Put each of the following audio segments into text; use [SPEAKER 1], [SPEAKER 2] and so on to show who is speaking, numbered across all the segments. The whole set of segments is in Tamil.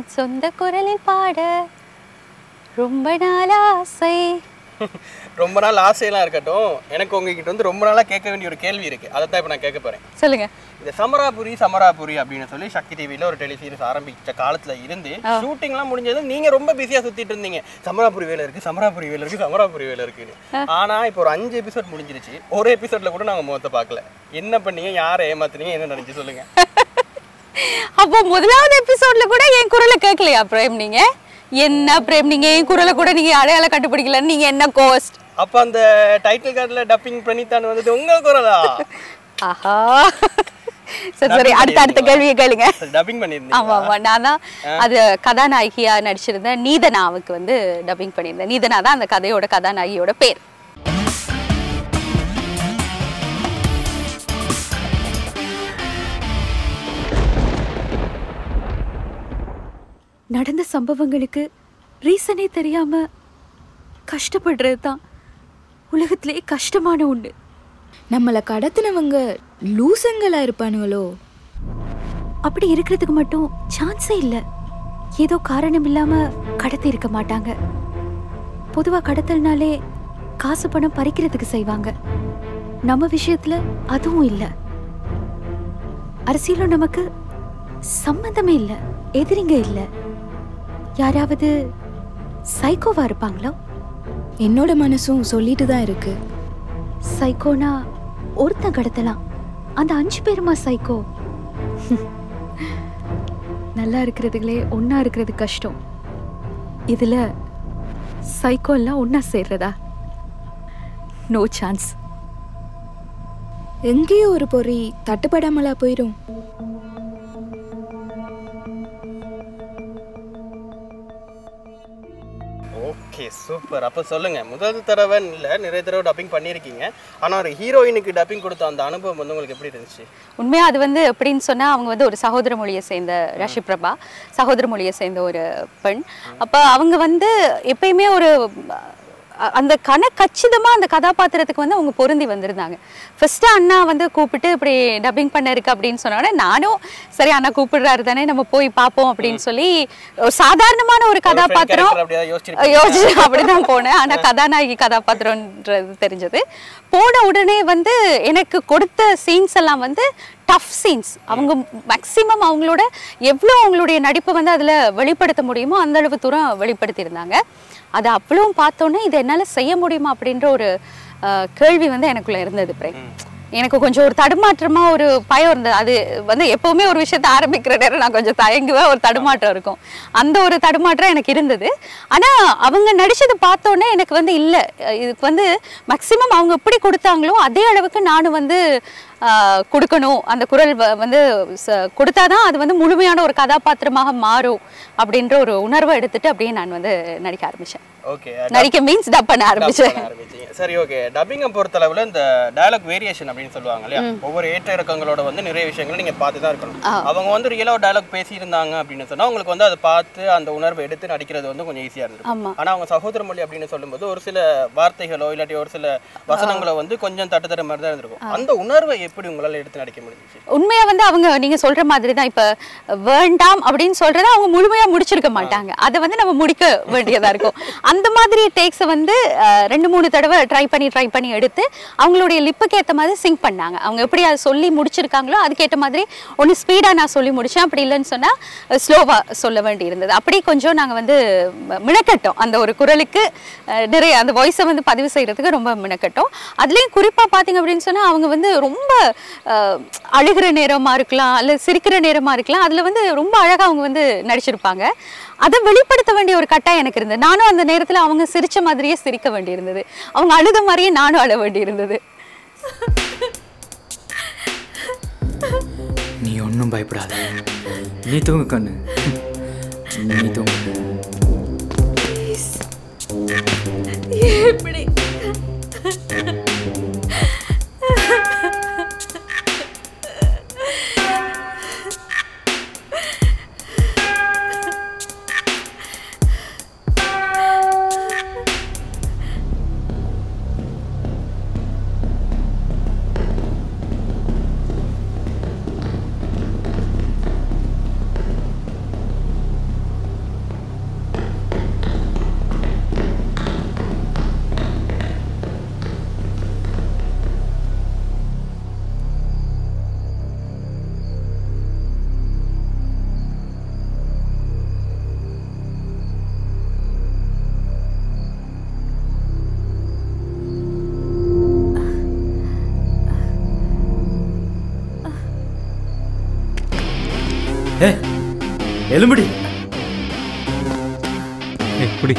[SPEAKER 1] சொந்த குரலில் பாட ரொம்ப நாள் ஆசை
[SPEAKER 2] ரொம்ப நாள் ஆசையெல்லாம் இருக்கட்டும் எனக்கு உங்ககிட்ட வந்து ரொம்ப நாளாக கேட்க வேண்டிய ஒரு கேள்வி இருக்கு அதை தான் இப்போ நான் கேட்க போறேன்
[SPEAKER 1] சொல்லுங்க
[SPEAKER 2] இந்த சமராபுரி சமராபுரி அப்படின்னு சொல்லி சக்தி டிவியில் ஒரு டெலிசீரிஸ் ஆரம்பிச்ச காலத்துல இருந்து ஷூட்டிங்லாம் முடிஞ்சது நீங்க ரொம்ப பிஸியா சுத்திட்டு இருந்தீங்க சமராபுரி வேலை இருக்கு சமராபுரி வேலை இருக்கு சமராபுரி வேலை இருக்குன்னு ஆனா இப்போ ஒரு அஞ்சு எபிசோட் முடிஞ்சிருச்சு ஒரு எபிசோட்ல கூட நாங்க முகத்தை பார்க்கல என்ன பண்ணீங்க யாரை ஏமாத்துனீங்க என்ன நினைச்சு சொல்லுங்க
[SPEAKER 1] அப்போ முதலாவது எபிசோட்ல கூட என் குரலை கேட்கலையா பிரேம் நீங்க என்ன பிரேம் நீங்க என் குரலை கூட நீங்க அடையாளம் கண்டுபிடிக்கலன்னு நீங்க என்ன கோஸ்ட்
[SPEAKER 2] அப்ப அந்த டைட்டில் கார்டில் டப்பிங் பண்ணித்தான் வந்துட்டு உங்க குரலா
[SPEAKER 1] ஆஹா சரி சரி அடுத்த அடுத்த கேள்வியை கேளுங்க
[SPEAKER 2] டப்பிங் பண்ணியிருந்தீங்க
[SPEAKER 1] ஆமா ஆமா நான் தான் அது கதாநாயகியா நடிச்சிருந்தேன் நீதனாவுக்கு வந்து டப்பிங் பண்ணியிருந்தேன் நீதனா தான் அந்த கதையோட கதாநாயகியோட பேர் நடந்த சம்பவங்களுக்கு ரீசனே தெரியாம கஷ்டப்படுறது தான் உலகத்திலே கஷ்டமான ஒண்ணு
[SPEAKER 3] நம்மளை கடத்தினவங்க லூசங்களா இருப்பானுங்களோ
[SPEAKER 1] அப்படி இருக்கிறதுக்கு மட்டும் சான்ஸே இல்லை ஏதோ காரணம் இல்லாம கடத்தி இருக்க மாட்டாங்க பொதுவா கடத்தல்னாலே காசு பணம் பறிக்கிறதுக்கு செய்வாங்க நம்ம விஷயத்துல அதுவும் இல்ல அரசியலும் நமக்கு சம்பந்தமே இல்ல எதிரிங்க இல்ல யாராவது சைக்கோவா இருப்பாங்களோ
[SPEAKER 3] என்னோட மனசும் சொல்லிட்டு தான் இருக்கு
[SPEAKER 1] சைக்கோனா ஒருத்தன் கடத்தலாம் அந்த அஞ்சு பேருமா சைக்கோ நல்லா இருக்கிறதுகளே ஒண்ணா இருக்கிறது கஷ்டம் இதுல சைக்கோ எல்லாம் ஒண்ணா சேர்றதா நோ சான்ஸ்
[SPEAKER 3] எங்கேயோ ஒரு பொறி தட்டுப்படாமலா போயிரும்
[SPEAKER 2] ஓகே சூப்பர் அப்போ சொல்லுங்க முதல் தடவை இல்லை நிறைய தடவை டப்பிங் பண்ணியிருக்கீங்க ஆனா ஒரு ஹீரோயினுக்கு டப்பிங் கொடுத்த அந்த அனுபவம் வந்து உங்களுக்கு எப்படி இருந்துச்சு
[SPEAKER 1] உண்மையா அது வந்து எப்படின்னு சொன்னா அவங்க வந்து ஒரு சகோதர மொழியை சேர்ந்த ரஷி பிரபா சகோதர மொழியை சேர்ந்த ஒரு பெண் அப்ப அவங்க வந்து எப்பயுமே ஒரு அ- அந்த கன கச்சிதமா அந்த கதாபாத்திரத்துக்கு வந்து அவங்க பொருந்தி வந்திருந்தாங்க ஃபர்ஸ்ட் அண்ணா வந்து கூப்பிட்டு இப்படி டப்பிங் பண்ண இருக்கு அப்படின்னு சொன்னோடனே நானும் சரி அண்ணா கூப்பிடுறாரு தானே நம்ம போய் பார்ப்போம் அப்படின்னு சொல்லி ஒரு சாதாரணமான ஒரு கதாபாத்திரம்
[SPEAKER 2] character அப்படியே யோசிச்சிருப்பீங்க.
[SPEAKER 1] யோசிச்சு அப்படிதான் போனேன் ஆனா கதாநாயகி கதாபாத்திரம்ன்றது தெரிஞ்சது போன உடனே வந்து எனக்கு கொடுத்த சீன்ஸ் எல்லாம் வந்து டஃப் சீன்ஸ் அவங்க மேக்சிமம் அவங்களோட எவ்வளோ அவங்களுடைய நடிப்பை வந்து அதில் வெளிப்படுத்த முடியுமோ அந்த அளவு தூரம் வெளிப்படுத்தியிருந்தாங்க அது அவ்வளவும் பார்த்தோன்னே இது என்னால் செய்ய முடியுமா அப்படின்ற ஒரு அஹ், கேள்வி வந்து எனக்குள்ள இருந்தது பிரேம் எனக்கு கொஞ்சம் ஒரு தடுமாற்றமா ஒரு பயம் இருந்தது அது வந்து எப்பவுமே ஒரு விஷயத்த ஆரம்பிக்கிற நேரம் நான் கொஞ்சம் தயங்குவேன் ஒரு தடுமாற்றம் இருக்கும் அந்த ஒரு தடுமாற்றம் எனக்கு இருந்தது ஆனா அவங்க நடிச்சது பார்த்தோன்னே எனக்கு வந்து இல்ல அஹ் இதுக்கு வந்து மேக்சிமம் அவங்க எப்படி கொடுத்தாங்களோ அதே அளவுக்கு நானும் வந்து ஆஹ், கொடுக்கணும் அந்த குரல் வ- வந்து ச- கொடுத்தாதான் அது வந்து முழுமையான ஒரு கதாபாத்திரமாக மாறும் அப்படின்ற ஒரு உணர்வை எடுத்துட்டு அப்படியே நான் வந்து நடிக்க ஆரம்பிச்சேன்
[SPEAKER 2] ஓகே
[SPEAKER 1] நடிக்க மீன்ஸ் டப் பண்ண ஆரம்பிச்சேன்
[SPEAKER 2] ஆரம்பிச்சீங்க சரி ஓகே டப்பிங்கை பொறுத்தளவுல இந்த டயலாக் வேரியேஷன் அப்படின்னு சொல்லுவாங்க இல்லையா ஒவ்வொரு ஏற்ற இறக்கங்களோட வந்து நிறைய விஷயங்கள் நீங்க பார்த்து தான் இருக்கணும் அவங்க வந்து ரியலா ஒரு டயலாக் பேசியிருந்தாங்க அப்படின்னு சொன்னா உங்களுக்கு வந்து அதை பார்த்து அந்த உணர்வை எடுத்து நடிக்கிறது வந்து கொஞ்சம் ஈஸியா இருந்திருக்கும்
[SPEAKER 1] ஆமா
[SPEAKER 2] ஆனா அவங்க சகோதர மொழி அப்படின்னு சொல்லும்போது ஒரு சில வார்த்தைகளோ இல்லாட்டி ஒரு சில வசனங்களோ வந்து கொஞ்சம் தட்டுத்தர மாதிரி தான் இருந்திருக்கும் அந்த உணர்வை எப்படி உங்களால எடுத்து நடிக்க முடிஞ்சுச்சு
[SPEAKER 1] உண்மையா வந்து அவங்க நீங்க சொல்ற மாதிரி தான் இப்ப வேண்டாம் அப்படின்னு சொல்றத அவங்க முழுமையா முடிச்சிருக்க மாட்டாங்க அதை வந்து நம்ம முடிக்க வேண்டியதா இருக்கும் அந்த மாதிரி டேக்ஸை வந்து அஹ், ரெண்டு மூணு தடவை ட்ரை பண்ணி ட்ரை பண்ணி எடுத்து அவங்களுடைய லிப்புக்கு ஏத்த மாதிரி சிங்க் பண்ணாங்க அவங்க எப்படி அதை சொல்லி முடிச்சிருக்காங்களோ அதுக்கேற்ற மாதிரி ஒன்று ஸ்பீடா நான் சொல்லி முடிச்சேன் அப்படி இல்லைன்னு சொன்னா ஸ்லோவா சொல்ல வேண்டி இருந்தது அப்படி கொஞ்சம் நாங்க வந்து ம- மினக்கட்டோம் அந்த ஒரு குரலுக்கு அஹ், நிறைய அந்த வாய்ஸை வந்து பதிவு செய்யறதுக்கு ரொம்ப மினக்கட்டோம் அதுலயும் குறிப்பா பாத்தீங்க அப்படின்னு சொன்னா அவங்க வந்து ரொம்ப அஹ், அழுகிற நேரமா இருக்கலாம் அல்ல சிரிக்கிற நேரமா இருக்கலாம் அதுல வந்து ரொம்ப அழகா அவங்க வந்து நடிச்சிருப்பாங்க அதை வெளிப்படுத்த வேண்டிய ஒரு கட்டாயம் எனக்கு இருந்தது நானும் அந்த நேரத்துல அவங்க சிரிச்ச மாதிரியே சிரிக்க வேண்டியிருந்தது அவங்க அழுத மாதிரியே நானும் அழ வேண்டியிருந்தது
[SPEAKER 4] நீ ஒன்றும் பயப்படாத நீ தூங்கு கண்ணு நீ தூங்கு
[SPEAKER 3] எப்படி
[SPEAKER 4] எலும்புடி ஏய் குடி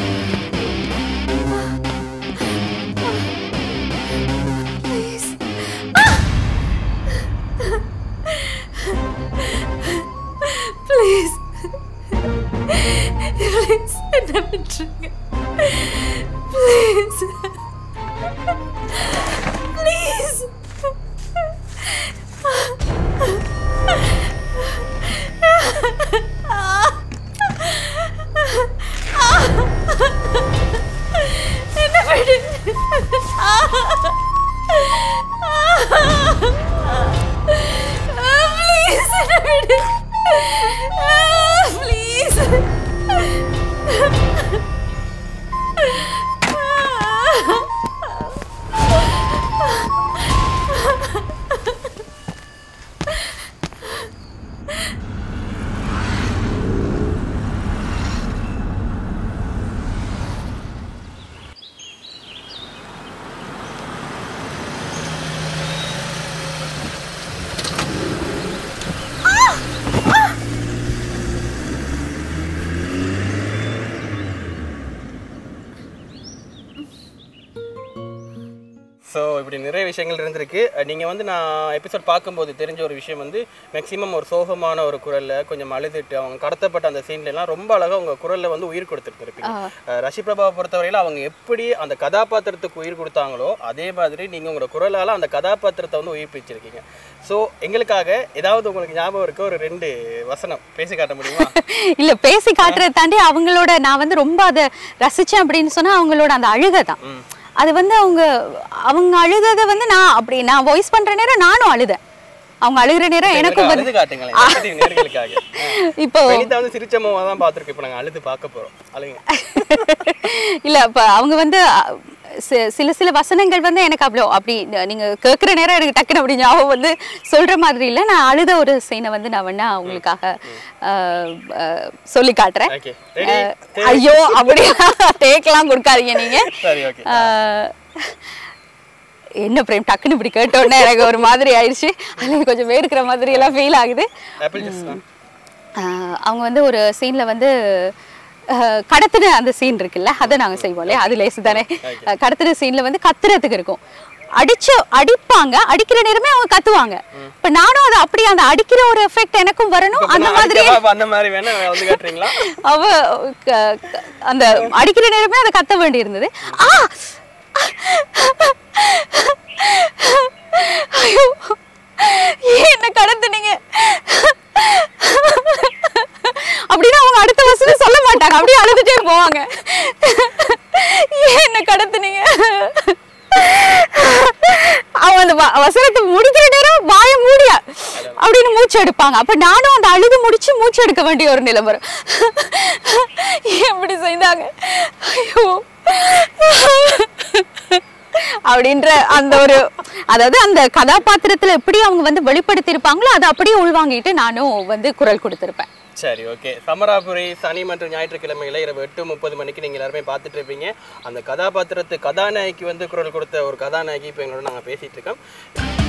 [SPEAKER 5] ப்ளீஸ் ப்ளீஸ் என்ன விட்டுருங்க ப்ளீஸ் ப்ளீஸ் என்ன விடு ப்ளீஸ் என்ன விடு ப்ளீஸ்
[SPEAKER 2] ஸோ இப்படி நிறைய விஷயங்கள் இருந்திருக்கு அஹ் நீங்க வந்து நான் எபிசோட் பார்க்கும்போது தெரிஞ்ச ஒரு விஷயம் வந்து மேக்ஸிமம் ஒரு சோகமான ஒரு குரல்ல கொஞ்சம் அழுதுட்டு அவங்க கடத்தப்பட்ட அந்த சீன்ல எல்லாம் ரொம்ப அழகா உங்க குரல்ல வந்து உயிர் கொடுத்துருப்பீங்க ரஷி பிரபாவை பொறுத்தவரையில அவங்க எப்படி அந்த கதாபாத்திரத்துக்கு உயிர் கொடுத்தாங்களோ அதே மாதிரி நீங்க உங்களோட குரலால அந்த கதாபாத்திரத்தை வந்து உயிர்ப்பிச்சிருக்கீங்க ஸோ எங்களுக்காக ஏதாவது உங்களுக்கு ஞாபகம் இருக்க ஒரு ரெண்டு வசனம் பேசி காட்ட முடியுமா
[SPEAKER 1] இல்ல பேசி காட்டுறதை தாண்டி அவங்களோட நான் வந்து ரொம்ப அதை ரசிச்சேன் அப்படின்னு சொன்னா அவங்களோட அந்த அழுகை தான் அது வந்து அவங்க அவங்க அழுகதை வந்து நான் அப்படி நான் வாய்ஸ் பண்ற நேரம் நானும் அழுதேன் அவங்க அழுகிற நேரம் எனக்கும்
[SPEAKER 2] அழுது
[SPEAKER 1] வந்து
[SPEAKER 2] காட்டுங்களேன் negative நேர்களுக்காக
[SPEAKER 1] இப்போ
[SPEAKER 2] பெனிதா வந்து சிரிச்ச முகமா தான் பார்த்துருக்கோம் இப்போ நாங்க அழுது பார்க்க போறோம் அழுங்க
[SPEAKER 1] இல்ல இப்ப அவங்க வந்து அஹ், சி- சில சில வசனங்கள் வந்து எனக்கு அவ்வளோ அப்படி ந- நீங்க கேட்குற நேரம் எனக்கு டக்குன்னு அப்படி ஞாபகம் வந்து சொல்ற மாதிரி இல்ல நான் அழுத ஒரு சீனை வந்து நான் வேணா உங்களுக்காக அஹ், அஹ், சொல்லி காட்டுறேன்
[SPEAKER 2] ஓகே ரெடி
[SPEAKER 1] அஹ், ஐயோ அப்படி டேக்லாம் கொடுக்காதீங்க நீங்க
[SPEAKER 2] சரி ஓகே
[SPEAKER 1] அஹ், என்ன பிரேம் டக்குன்னு இப்படி கேட்ட உடனே எனக்கு ஒரு மாதிரி ஆயிடுச்சு அதில் கொஞ்சம் வேர்க்கிற மாதிரி எல்லாம் ஃபீல் ஆகுது
[SPEAKER 2] ஆப்பிள் ஜூஸ் தான்
[SPEAKER 1] ஆஹ் அவங்க வந்து ஒரு சீன்ல வந்து ஆஹ் கடத்துன அந்த சீன் இருக்குல்ல அதை நாங்க செய்வோம் இல்லையா அது லேசு தானே ஆஹ் கடத்துன சீன்ல வந்து கத்துறதுக்கு இருக்கும் அடிச்சு அடிப்பாங்க அடிக்கிற நேரமே அவங்க கத்துவாங்க இப்ப நானும் அதை அப்படி அந்த அடிக்கிற ஒரு எஃபெக்ட் எனக்கும் வரணும்
[SPEAKER 2] இப்ப
[SPEAKER 1] அந்த
[SPEAKER 2] நான்
[SPEAKER 1] மாதிரி
[SPEAKER 2] அடிக்கவா? அப்ப அந்த மாதிரி வேணா வந்து காட்டுறீங்களா
[SPEAKER 1] அவ க- க- அந்த அடிக்கிற நேரமே அதை கத்த வேண்டி இருந்தது ஆ ஐயோ ஏன் என்ன கடத்துனீங்க அப்படின்னா அவங்க அடுத்த வசனம் சொல்ல மாட்டாங்க அப்படியே அழுதுட்டே போவாங்க ஏன் என்ன கடத்துனீங்க அவன் அந்த வ- வசனத்தை முடிக்கிற நேரம் வாய மூடியா அப்படின்னு மூச்சு எடுப்பாங்க அப்ப நானும் அந்த அழுது முடிச்சு மூச்சு எடுக்க வேண்டிய ஒரு நிலைமை எப்படி செய்தாங்க ஐயோ அப்படின்ற அந்த ஒரு அதாவது அந்த கதாபாத்திரத்துல எப்படி அவங்க வந்து வெளிப்படுத்தி இருப்பாங்களோ அதை அப்படியே உள்வாங்கிட்டு நானும் வந்து குரல் கொடுத்திருப்பேன்
[SPEAKER 2] சரி ஓகே சமராபுரி சனி மற்றும் ஞாயிற்றுக்கிழமையில இரவு எட்டு முப்பது மணிக்கு நீங்க எல்லாருமே பார்த்துட்டு இருப்பீங்க அந்த கதாபாத்திரத்து கதாநாயகி வந்து குரல் கொடுத்த ஒரு கதாநாயகி இப்போ எங்களோட நாங்க பேசிட்டு இருக்கோம்